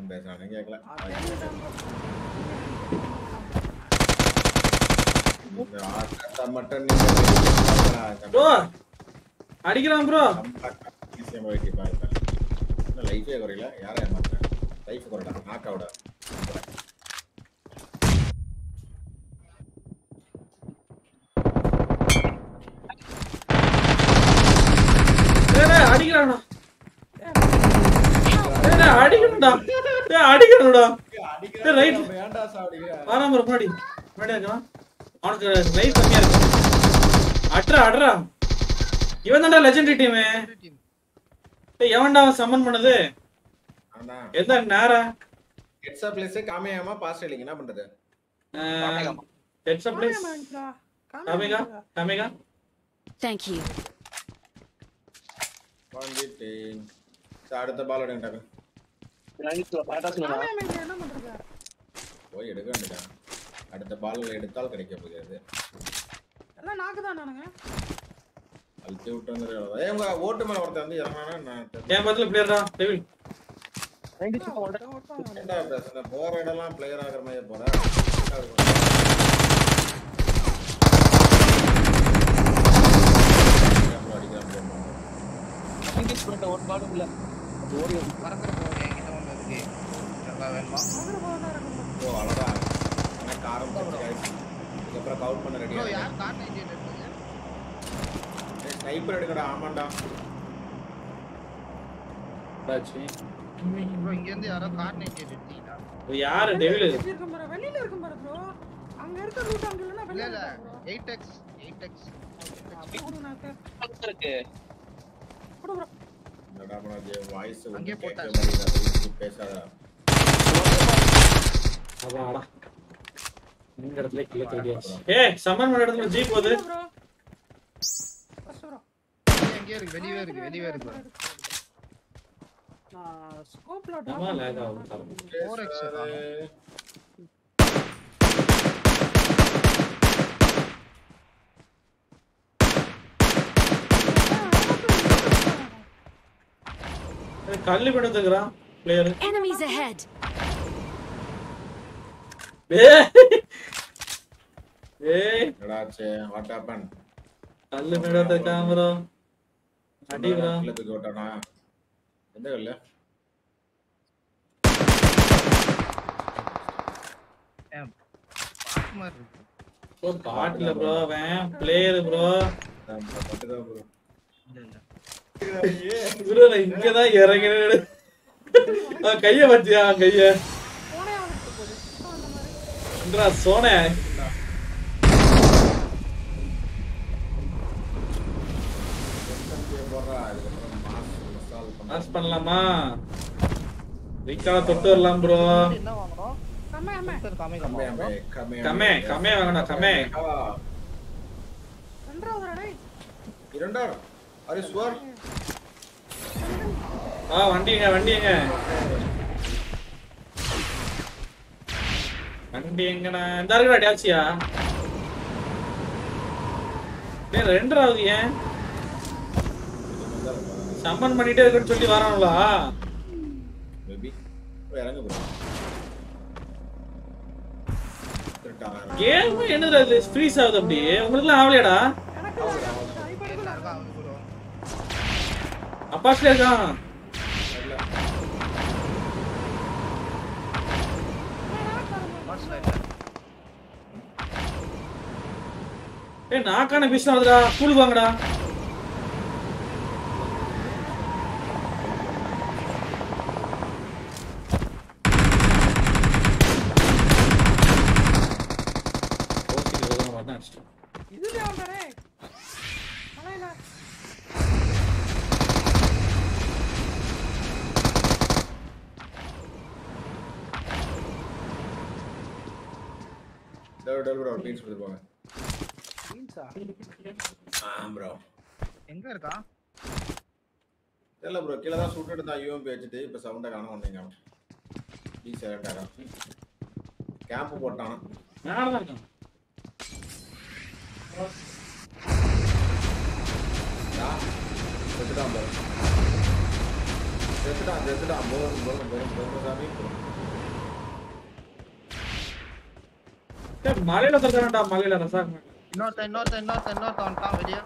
அவன் பேசுறானே கேட்கல இந்த ஆட்டத்தை மட்டும் ப்ரோ அடிக்கிறான் ப்ரோ லைஃபே குறையில யாரை ஏமாத்துறேன் லைஃப் குறைடா நாக்காவோட டேய், டேய், அடிக்கிறான்டா டேய், டேய், அடிக்கணும்டா டேய் அடிக்கணும்டா டேய் ரைட் ஏன்டா சாவடிக்கிற வரான் ப்ரோ முன்னாடி முன்னாடி இருக்கான் அவனுக்கு லைஃப் கம்மியா இருக்கு அட்ரா அட்ரா இவன் தான்டா லெஜெண்டரி டீம் டீம் டேய் எவன்டா அவன் சம்மன் பண்ணது அதான் எந்த நேரா ஹெட்ஸா பிளேஸ் காமியாம பாஸ் இல்லைங்க என்ன பண்றது ஹெட்ஸ் அப் ப்ளீஸ் காமிகா காமிகா Thank you. வந்துட்டேன் சரி, அடுத்த பால் எடுங்கட்டாங்க என்ன பண்றது போய் எடுக்க வேண்டியதான் அடுத்த பால் எடுத்தால் கிடைக்க போகிறது எல்லாம் நாக்கு தான் நானுங்க அழுத்தி விட்டு வந்து ஏய் உங்க ஓட்டு மேல ஒருத்தன் வந்து இறங்கினா நான் தெரியல. என் பக்கத்துல பிளேயர் தான் டெவில் என்னடா பேசுற போற இடம்லாம் பிளேயர் ஆகிற மாதிரி போற பறக்கிற போக என்கிட்ட ஒண்ணு இருக்கு நல்லா வேணுமா ஓ அழகா எனக்கு ஆரம்பிச்சு இதுக்கப்புறம் கவுட் பண்ண ப்ரோ ரெடியா யார் கார் நைன்டி எயிட் எடுத்தீங்க ஸ்னைப்பர் எடுக்கடா ஆமாண்டா ப்ரோ இங்க இருந்து யாரோ கார் நைன்டி எயிட் எடுத்தீங்களா யாரு டெவில் இருக்கும் பாரு வெளியில இருக்கும் பாரு ப்ரோ அங்க இருக்க ரூட் அங்க இல்லனா இல்ல வெளியில இல்ல bro eight X eight X போடு நாக்கு இருக்கு போடு ப்ரோ என்னடா பண்ணாது வாய்ஸ் அங்கேயே கேட்க போட்டாச்சு. மாட்டேங்குது பேசாத அதாடா இந்த இடத்துல கில்ல தேடியாச்சு ஏய் சம்மன் பண்ண இடத்துல ஜீப் போகுது ப்ரோ ஃபர்ஸ்ட் ப்ரோ எங்கேயே இருக்கு வெளியவே இருக்கு வெளியவே இருக்கு நான் ஸ்கோப்ல ஆமா லேக் ஆகும் ஃபோர் எக்ஸ் கல்லு பண்ணுதுக்குறான் பிளேயர் Enemies ahead. ஏய் ஏய் என்னடாச்சு வாட் ஹேப்பன் கல்லு மேடத்த கேமரா அடி ப்ரோ கீழே தூக்கி விட்டானா எந்த கல்லு பாட்டு மாதிரி இருக்கு ப்ரோ பாட்டுல ப்ரோ அவன் பிளேயர் ப்ரோ பட்டுதான் bro. இல்ல இல்ல ப்ரோ நான் இங்க தான் இறங்கினேன் அவன் கைய வச்சியா அவன் கைய போனே ஆகிட்டு போகுது அந்த மாதிரி என்றா சோனே SMG போடுறா, அதுக்கப்புறம் mass install பண்ணு. பாஸ் பண்ணலாமா ரீகால தொட்டு வரலாம் ப்ரோ என்ன வாங்குறோம் அம்மா அம்மா காமிக்கலாமா கம்மே, கம்மே, கம்மே கம்மே வாங்கணும் கம்மே ஆ, ரெண்டாவது டேய் இரண்டாயிரம் அரே சுவர் ஆ வண்டிங்க வண்டிங்க வண்டி எங்கண்ணா இந்த இருக்குடா டாக்ஸியா டேய் ரெண்டராவது ஏன் சம்மன் பண்ணிட்டே இருக்குன்னு சொல்லி வரானுங்களா மேபி இறங்க ப்ரோ திருட்டாங்க கேம் என்னது அது ஃப்ரீஸ் ஆகுது அப்படி உங்களுக்குலாம் ஆகலையாடா எனக்கு என்ன இருக்கா அவனுக்கு ப்ரோ அப்பாஸ்ல இருக்கான் வாட்ஸ் லைட் ஏய் நாக்கான பிஸ் ஆகுதுடா ஸ்கூலுக்கு வாங்கடா இதுல அவன் டேய் அலையில டபுள் டபுள் ப்ரோ பீன்ஸ் கொடுத்து போங்க பீன்ஸா ஆ ப்ரோ எங்க இருக்கா தெரியல ப்ரோ கீழே தான் சுட்டுட்டு தான் யூஎம்பி வச்சுட்டு இப்போ சவுண்டை காண வந்தீங்க பி செலக்டாரா கேம்ப் போட்டான் மேல தான் இருக்கான் செத்துட்டான் ப்ரோ செத்துட்டான் செத்துட்டான் போதும் போதும் போதும் போதும் சாமி டேய், மலையில தரடா மலையில ரசாக் மலை. இன்னொருத்தன் இன்னொருத்தன் இன்னொருத்தன் இன்னொருத்தன் வந்துட்டான் வெளியே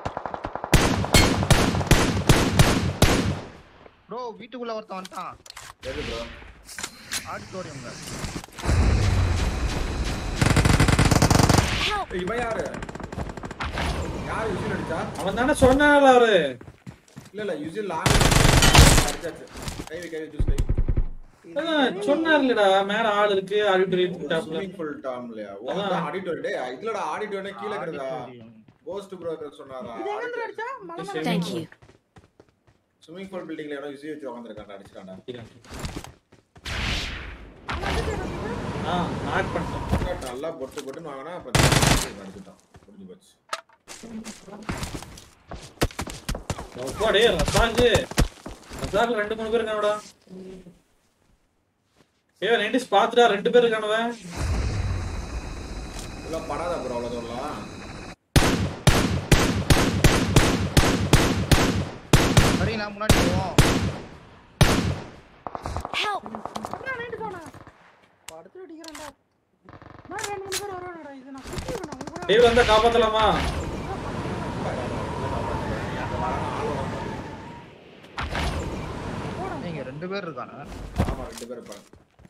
ப்ரோ வீட்டுக்குள்ள ஒருத்தன் வந்துட்டான் எது ப்ரோ ஆடிட்டோரியம்ல Help! இவன் யாரு யார் யூசில் அடிச்சா அவன் தானே சொன்னால அவரு இல்ல இல்ல யூசில் லாங் அடிச்சாச்சு கை வை, கை வை, ஜூஸ் கை அதான் சொன்னார்லடா மேல ஆள் இருக்கு ஆடிட்டோரியம் டாப்ல ஸ்விமிங் பூல் டாம்லயா ஓ அதான். அதான் ஆடிட்டோரியம் டேய் இதுலடா ஆடிட்டோரியம் கீழ கிடக்குதா ஆடிட்டோரியம் கோஸ்ட் ப்ரோக்கர் சொன்னாரா இது எங்க இருந்து அடிச்சா மலை மேல Thank you. ஸ்விமிங் பூல் பில்டிங்ல எவனோ யூசி வச்சு உட்கார்ந்திருக்கான்டா அடிச்சிட்டான்டா அவன் அடிச்சு எனக்கு ஆ நாட் பண்ணிட்டேன் நல்லா பொட்டு பொட்டுன்னு வாங்கினா அப்புறம் அடிச்சுட்டான் முடிஞ்சு போச்சு அப்பா டேய் ரசாக்கு ரசாக்கு ரெண்டு மூணு பேர் இருக்கானடா ஏ நைன்டிஸ் பாத்துடா ரெண்டு பேர் இருக்கானவன் உள்ள படாதா ப்ரோ அவ்வளவு தூரம் சரி நான் முன்னாடி போவோம் Help! என்ன நைட்டு சொன்னா படுத்து அடிக்கிறேன்டா நான் ரெண்டு மூணு பேர் வருவானடா இது நான் சுத்தி வேணும் உங்க கூட டேய் வந்தா காப்பாத்தலாமா நீங்க ரெண்டு பேர் இருக்கானே ஆமா ரெண்டு பேரும் இருப்பாங்க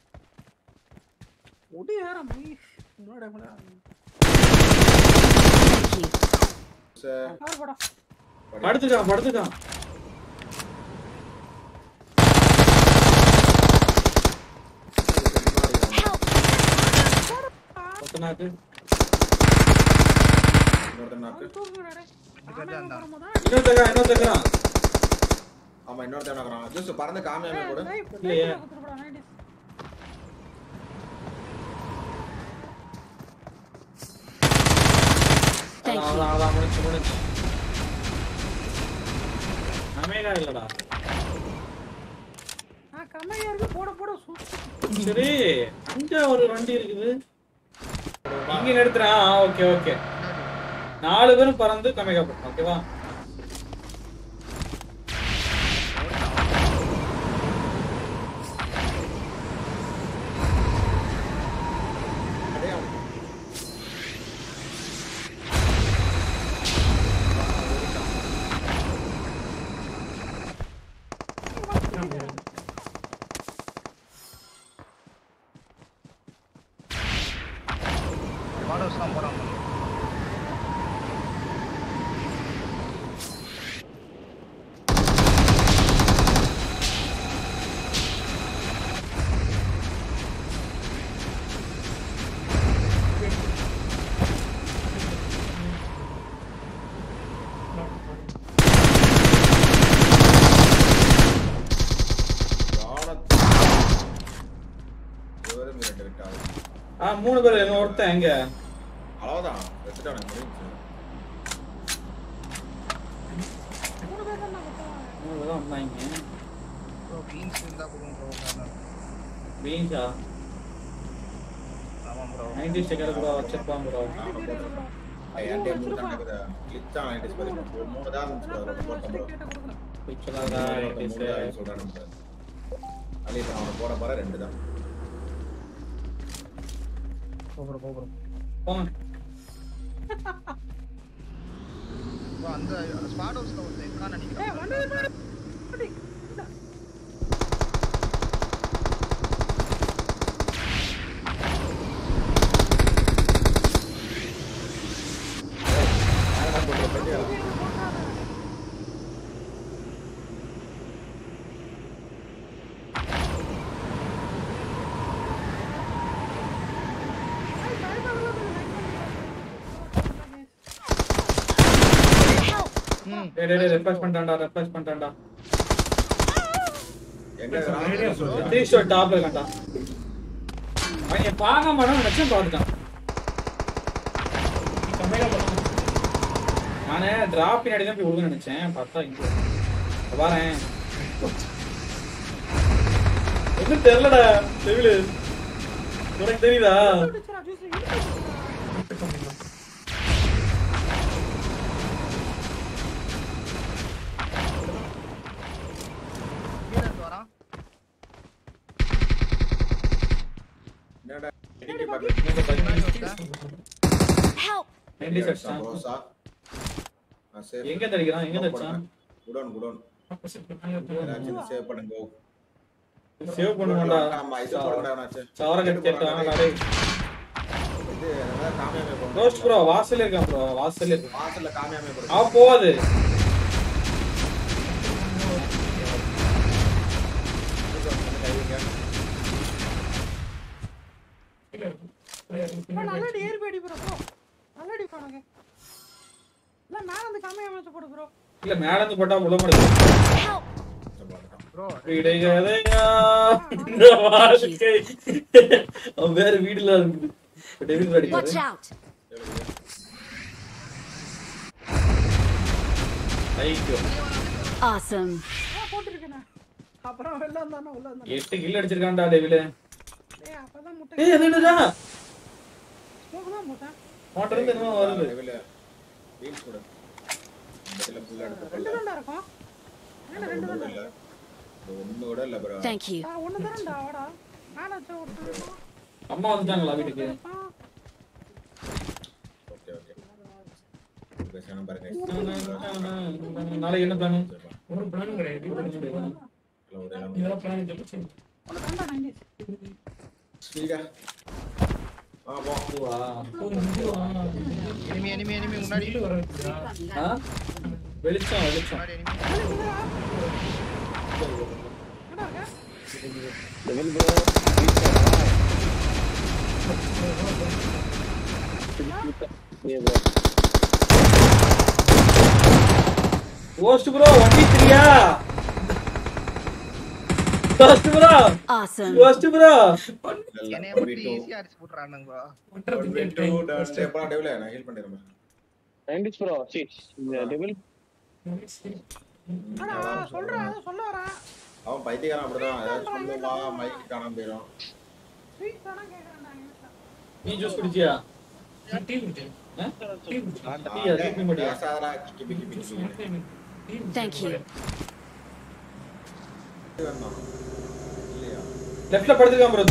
ஒடி ஏறம் போய் முன்னாடி முன்னாடி Thank you. சார் யார் படம் படுத்துக்கான் படுத்துக்கான் Help! பத்தனாக்கு இன்னொருத்தன் நாக்கு தூக்குங்கடா டேய் இங்க தான் இருந்தான். இன்னொருத்தக்கா இன்னொருத்தக்கா ஆமா இன்னொருத்தன் நாக்குறான் ஜூஸ் பறந்து காமியாம கூட இல்லையே. Thank அதான் you. அதான் அதான் முடிச்சு முடிச்சு அமேகா இல்லடா நான் கம்மையா இருக்கு போட போட சுத்தி சரி இங்க ஒரு வண்டி இருக்குது இங்க நிறுத்துறா ஓகே ஓகே நாலு பேரும் பறந்து கமேகா போட்டோம் ஓகேவா அடே அவன். வாடோஸ் தான் போறாங்க வானத்து. இவரும் ரெண்டு விட்டாரு. ஆ மூணு பேர் எங்க ஒருத்தன் எங்க அவ்வளவுதான் செத்துட்டானு முடிஞ்சு மூணு பேர் தான் நான் மொத்தம் மூணு பேர் தான் வந்தாங்க ப்ரோ பீன்ஸ் இருந்தா கொடுங்க ப்ரோ பீன்ஸா ஆமா ப்ரோ நைன்டி ஸ்டிக்கர் கூட வச்சிருப்பாங்க ப்ரோ என்கிட்ட மூணு தான் இருக்குது கிளிச்சா நைன்டி பதிமூணு மூணு தான் இருந்துச்சு bro. ரொம்ப போட்டோம் bro. கேட்ட கொடுக்கலாம் பிச்சலாதா மூணு நைன்டி தான் சொல்றானு bro. அலி இப்ப அவனை போட போற ரெண்டு தான் போகிறோம் போகிறோம் போங்க ப்ரோ அந்த ஸ்பாட் ஹவுஸ்ல ஒருத்தன் இருக்கான்னு ஏய் நினைக்கிறேன் வண்டி பாரு வண்டி இந்த யாரடா போட்டு பெட்டியா வீட்டுக்கு போகாத ஏய் பயமா வருது Help! ம் டேய் டேய் ரெப்ளேஸ் பண்ணிட்டான்டா ரெப்ளேஸ் பண்ணிட்டான்டா எங்க ராமேஸ்வரம் சொல்றியா? த்ரீ ஷாட் டாப்ல இருக்கான்டா அவன் என் பார்க்க மாட்டான் நினைச்சும் பார்த்துட்டான் கம்மியாக பண்ணான் நானே டிராப் பின்னாடி தான் போய் விழுந்து நினைச்சேன் பார்த்தா இங்க இங்க பாரேன் ஒன்றும் தெரியலடா செவிலு உனக்கு தெரியுதா அடிச்சுடா ஜூஸ் இழுத்து கீழே இருந்து வரா டிக்கி பாக்கு Help! நைன்டி செட்ஸ் தான் ரோசா ஆ சேவ் எங்க தடிக்கிறான் எங்க தடிச்சான் குடோன் குடோன் ஏதாச்சும் சேவ் பண்ணுங்க சேவ் பண்ணுவான்டா ஆமா இது போடா நாச்சு சவர கட்டி கேட்டான் நாளே இது அதான் காமியாமே போடுங்க ரோஸ்ட் ப்ரோ வாசல்ல இருக்கான் ப்ரோ வாசல்ல இருக்கான் வாசல்ல காமியாமே போடுங்க அவ போவாது கைவிங்க ப்ரோ நல்லா ஏறி போயிடி ப்ரோ ப்ரோ நல்லா அடி போனாங்க இல்ல மேல அந்த கம்மியா அமைச்சு போடு ப்ரோ இல்ல மேல இருந்து போட்டா முள்ள முடியாது Help! ப்ரோ விடைகதையா இந்த வாழ்க்கை அவன் வேற வீடுல இருக்குது டெவில் Watch அடிக்காது out! ஐயோ Awesome. ஆ போட்டுருக்கேன் அப்புறம் வெளில வந்தானே உள்ள வந்தானே எட்டு கில் அடிச்சிருக்கான்டா டெவில் ஏய் அப்பதான் முட்டை ஏய் அது என்னடா ஸ்மோக் தான் போட்டேன் மோட்டர் இருந்து என்னமோ வருது லெவல்ல வீல்ஸ் கூட இதுல ஃபுல்லா எடுத்து ரெண்டு தான்டா இருக்கும் என்ன ரெண்டு ஒண்ணு தான்டா இல்ல இது ஒண்ணு கூட இல்ல ப்ரோ Thank you. ஆ ஒண்ணு தான்டா வாடா மேல வச்சு விட்டு அம்மா வந்துட்டாங்களா வீட்டுக்கு ஓகே ஓகே பேசாம பாருங்க நாளைக்கு என்ன பிளான் ஒரு பிளான் கிடையாது ஒரு எல்லாம் இதெல்லாம் பிளான் சொல்லி ஒண்ணு தான்டா நைன்டி ஸ்பீடா ஆ போ எனிமி எனிமி எனிமி முன்னாடி வெளிச்சம் வெளிச்சம் முன்னாடி எனிமி என்ன இருக்க போஸ்ட் ப்ரோ வண்டி த்ரீயா post bro Awesome. Post bro என்னைய மட்டும் ஈஸியா அடிச்சு போட்டுறானுங்க ப்ரோ டெவல நான் ஹீல் பண்ணிடுறேன் நைன்டிஸ் ப்ரோ சி இந்த டெவில் ஆனா சொல்றேன் அதை சொல்ல வரேன் அவன் பைத்தியக்காரன் அப்படிதான் ஏதாச்சும் சொல்லுவா மைக் காணாம போயிடும் ஸ்வீட் தானே கேக்குறேன்டா என்ன நீ ஜூஸ் குடிச்சியா டீ குடிச்சேன் ஆ? டீ குடிச்சேன் டீயா தூக்கி முடியா பேசாதடா கிக்கி பிக்கி பிக்கி Thank you. வேணும் இல்லையா லெஃப்ட்ல படுத்துக்காம ப்ரோ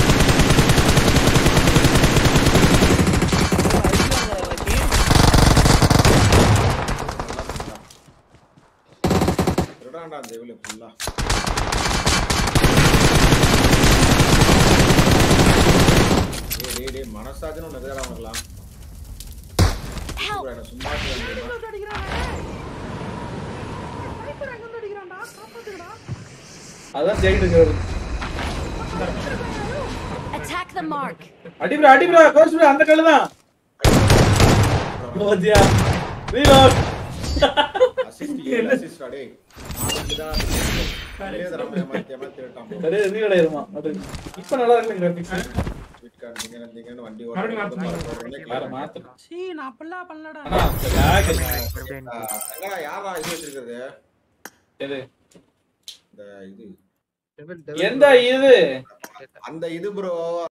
திருடாண்டா அந்த இவ்வளவு ஃபுல்லா டேய் டேய் டேய் மனசாஜன்னு ஒன்று இருக்குடா அவனுக்குலாம் Help! என்ன சும்மா இருக்க எங்க வந்து அடிக்கிறானே ஸ்னைப்பர் எங்க வந்து அடிக்கிறான்டா காப்பாத்துக்கடா அதான் ஜெயிட்டு இருக்காரு Attack the mark. அடி ப்ரோ அடி ப்ரோ கோர்ஸ் ப்ரோ அந்த கல்லு தான் ஓதியா ரீலோட் அசிஸ்ட் இல்ல அசிஸ்ட் டேய் நாளைக்கு தான் கலையே தரமா ஏமாத்தி ஏமாத்தி திருட்டான் bro. கடையே ரீலோட் ஆயிருமா அது இப்போ நல்லா இருக்கு கிராபிக்ஸ் ஸ்வீட் கார்டு நீங்க நினைச்சீங்கன்னு வண்டி மறுபடியும் ஓட்டுறது வேற மாத்து சீ நான் அப்பெல்லாம் பண்ணலடா ஆனா lag எங்கடா யாரா இது வச்சிருக்கிறது எது இந்த இது டெவில் எந்த இது அந்த இது ப்ரோ